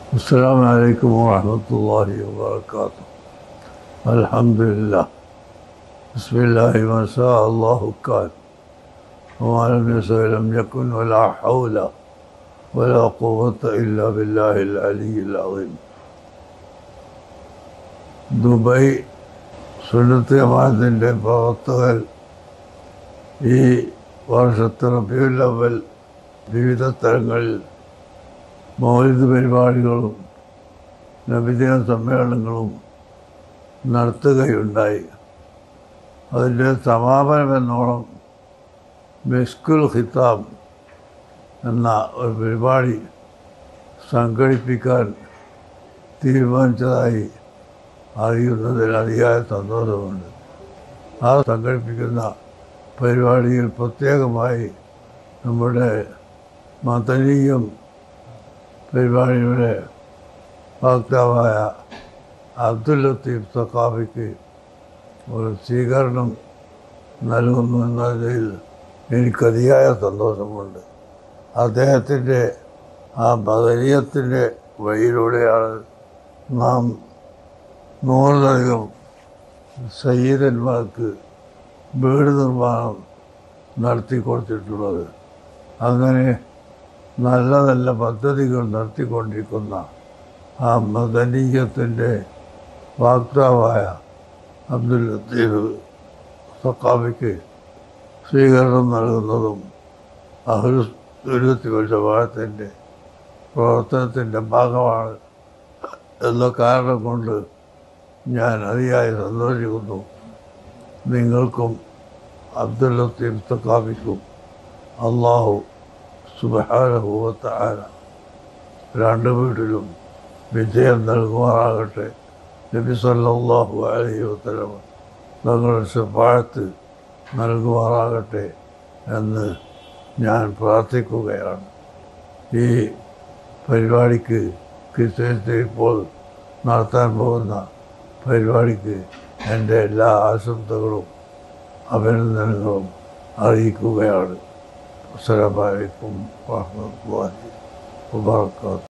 السلام عليكم ورحمة الله وبركاته الحمد لله بسم الله ما شاء الله كان وما لم يشأ لم يكن ولا حول ولا قوة إلا بالله العلي العظيم Dubai സുന്നത്ത് ജമാഅത്തിൻ്റെ പ്രവർത്തകർ ഈ വർഷത്തെ റബിയുൽ അവൽ വിവിധ തലങ്ങളിൽ മൗലിക പരിപാടികളും നബിദിന സമ്മേളനങ്ങളും നടത്തുകയുണ്ടായി അതിൻ്റെ സമാപനം എന്നോണം മെസ്കുൽ ഖിതാബ് എന്ന ഒരു പരിപാടി സംഘടിപ്പിക്കാൻ തീരുമാനിച്ചതായി അറിയുന്നതിൽ അതിയായ സന്തോഷമുണ്ട് ആ സംഘടിപ്പിക്കുന്ന പരിപാടിയിൽ പ്രത്യേകമായി നമ്മുടെ മതനീയം പരിപാടിയുടെ വക്താവായ അബ്ദുൽ ലത്തീഫ് സഖാഫിക്ക് ഒരു സ്വീകരണം നൽകുന്നു എന്നതിൽ എനിക്ക് അതിയായ സന്തോഷമുണ്ട് അദ്ദേഹത്തിൻ്റെ ആ ബദരീയത്തിൻ്റെ വഴിയിലൂടെയാണ് നാം നൂറിലധികം സയ്യിദന്മാർക്ക് വീട് നിർമ്മാണം നടത്തി കൊടുത്തിട്ടുള്ളത് അങ്ങനെ നല്ല നല്ല പദ്ധതികൾ നടത്തിക്കൊണ്ടിരിക്കുന്ന ആ മദനീയത്തിൻ്റെ വാക്താവായ അബ്ദുൽ ലത്തീഫ് സക്കാബിക്ക് സ്വീകരണം നൽകുന്നതും അഹുരുത്തി ജമാഅത്തിൻ്റെ പ്രവർത്തനത്തിൻ്റെ ഭാഗമാണ് എന്ന കാരണം കൊണ്ട് ഞാൻ അതിയായി സന്തോഷിക്കുന്നു നിങ്ങൾക്കും അബ്ദുൽ ലത്തീഫ് സക്കാബിക്കും അള്ളാഹു സുബഹാനുഭവത്തായ രണ്ട് വീട്ടിലും വിജയം നൽകുമാറാകട്ടെ നബി സല്ലല്ലാഹു അലൈഹി വസല്ലം തങ്ങളുടെ ശുപാഴത്ത് നൽകുമാറാകട്ടെ എന്ന് ഞാൻ പ്രാർത്ഥിക്കുകയാണ് ഈ പരിപാടിക്ക് കിസ്സയത്തിൽ ഇപ്പോൾ നടത്താൻ പോകുന്ന പരിപാടിക്ക് എൻ്റെ എല്ലാ ആശംസകളും അഭിനന്ദനങ്ങളും അറിയിക്കുകയാണ് അസ്സലാമലൈക്കും വാഹമത്തുള്ളാഹി വബർക്കാത്തു